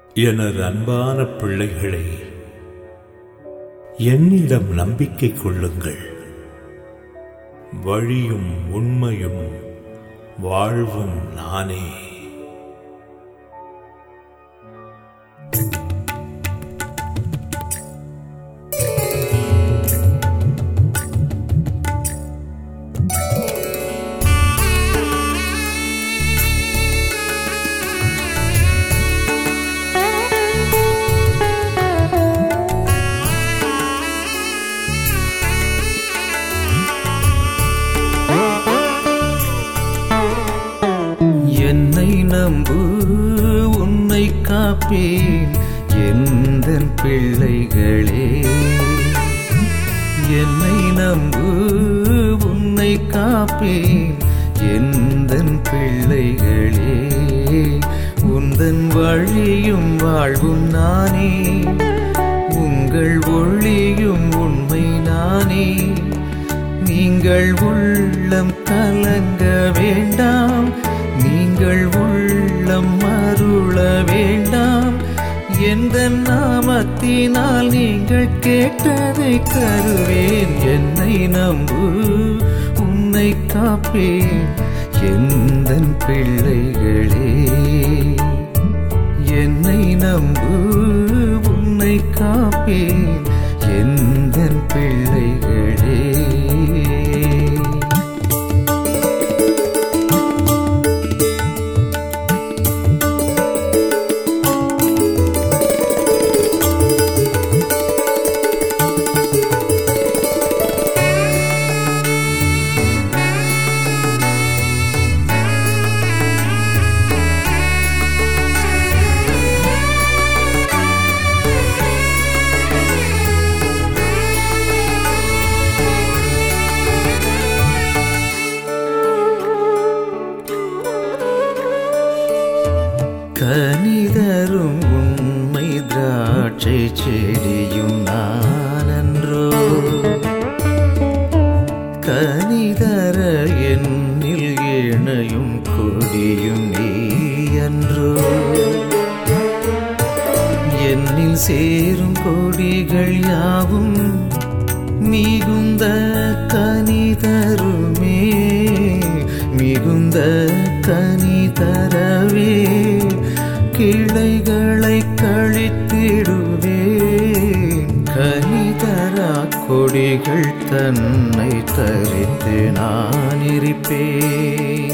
எனது அன்பான பிள்ளைகளே என்னிடம் நம்பிக்கை கொள்ளுங்கள் வழியும் உண்மையும் வாழ்வும் நானே என்னை நம்பு உன்னை காப்பேன் எந்த பிள்ளைகளே என்னை நம்பு உன்னை காப்பேன் எந்த பிள்ளைகளே உந்தன் வழியும் வாழ்வும் நானே உங்கள் ஒளியும் உண்மை நானே நீங்கள் உள்ளம் கலங்க வேண்டாம் நீங்கள் உள்ளம் மருள வேண்டாம் எந்த நாமத்தினால் நீங்கள் கேட்டதை தருவேன் என்னை நம்பு உன்னை காப்பேன் எந்த பிள்ளைகளே என்னை நம்பு உன்னை காப்பேன் எந்த பிள்ளைகளே கனிதரும் உண்மை திராட்சை செடியும் நானன்றோ கனிதர என்னில் இணையும் கொடியும் நீ அன்றோ என்னில் சேரும் கொடிகள் யாவும் மிகுந்த கனி தருமே மிகுந்த கனி தரவே கிளைகளை கழித்திடுவே கனி தரா கொடிகள் தன்னை தரித்து நான் இருப்பேன்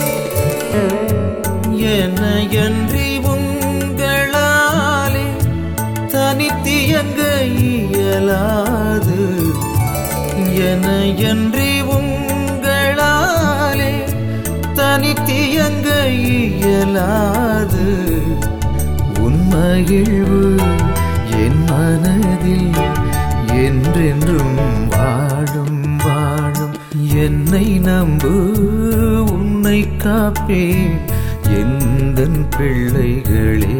என்னையன்றி உங்களாலே தனித்தியங்க இயலாது என்னையன்றி உங்களாலே தனித்தியங்க இயலாது உன் மகிழ்வு என் மனதில் என்றென்றும் வாழும் வாழும் என்னை நம்பு உன்னை காப்பேன் எந்த பிள்ளைகளே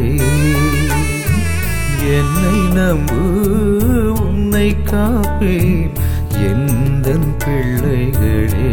என்னை நம்பு உன்னை காப்பேன் எந்த பிள்ளைகளே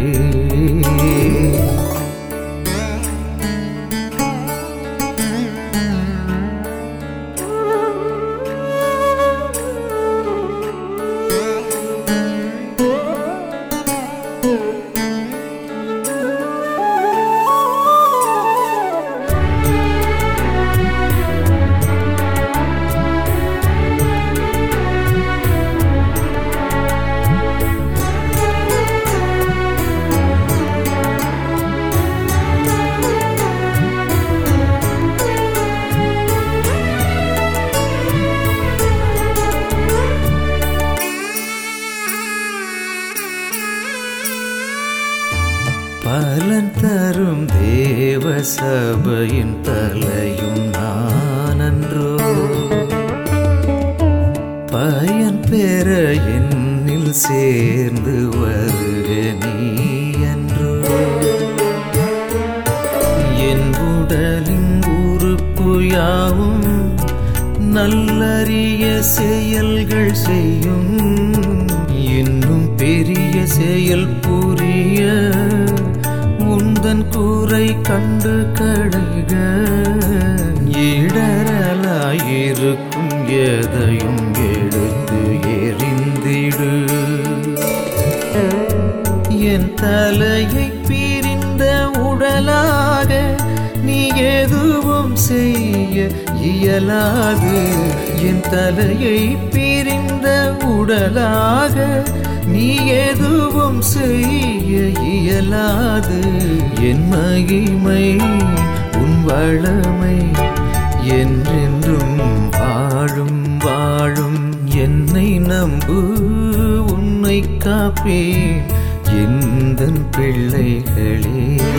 பலன் தரும் தேவ சபையின் தலையும் நானன்றோ பயன் பெற என்னில் சேர்ந்து வருக நீ அன்றோ என் உடலின் உறுப்பு யாவும் நல்லறிய செயல்கள் செய்யும் இன்னும் பெரிய செயல் புரிய உந்தன் கூரை கண்டு கடைக இடரலாயிரு உடலாக நீ எதுவும் செய்ய இயலாது என் தலையை பிரிந்த உடலாக நீ எதுவும் செய்ய இயலாது என் மகிமை உன் வளமை என்றென்றும் வாழும் வாழும் என்னை நம்பு உன்னை காப்பேன் எந்தன் பிள்ளைகளே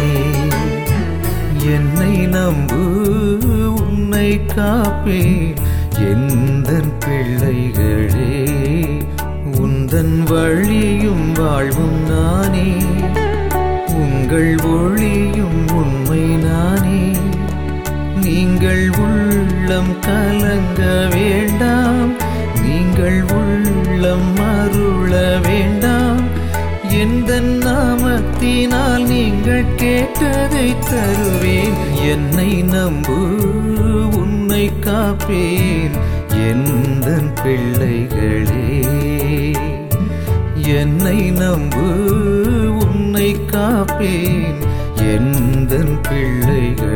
என்னை நம்பு உன்னை காப்பேன் எந்தன் பிள்ளைகளே உந்தன் வழியும் வாழ்வும் நானே உங்கள் ஒளியும் உண்மை நானே நீங்கள் உள்ளம் கலங்க வேண்டாம் நீங்கள் உள்ளம் அருள வேண்டாம் எந்த நாமத்தினால் நீங்கள் கேட்டதை தருவேன் என்னை நம்பு உன்னை காப்பேன் எந்த பிள்ளைகளே என்னை நம்பு உன்னை காப்பேன் எந்த பிள்ளைகளே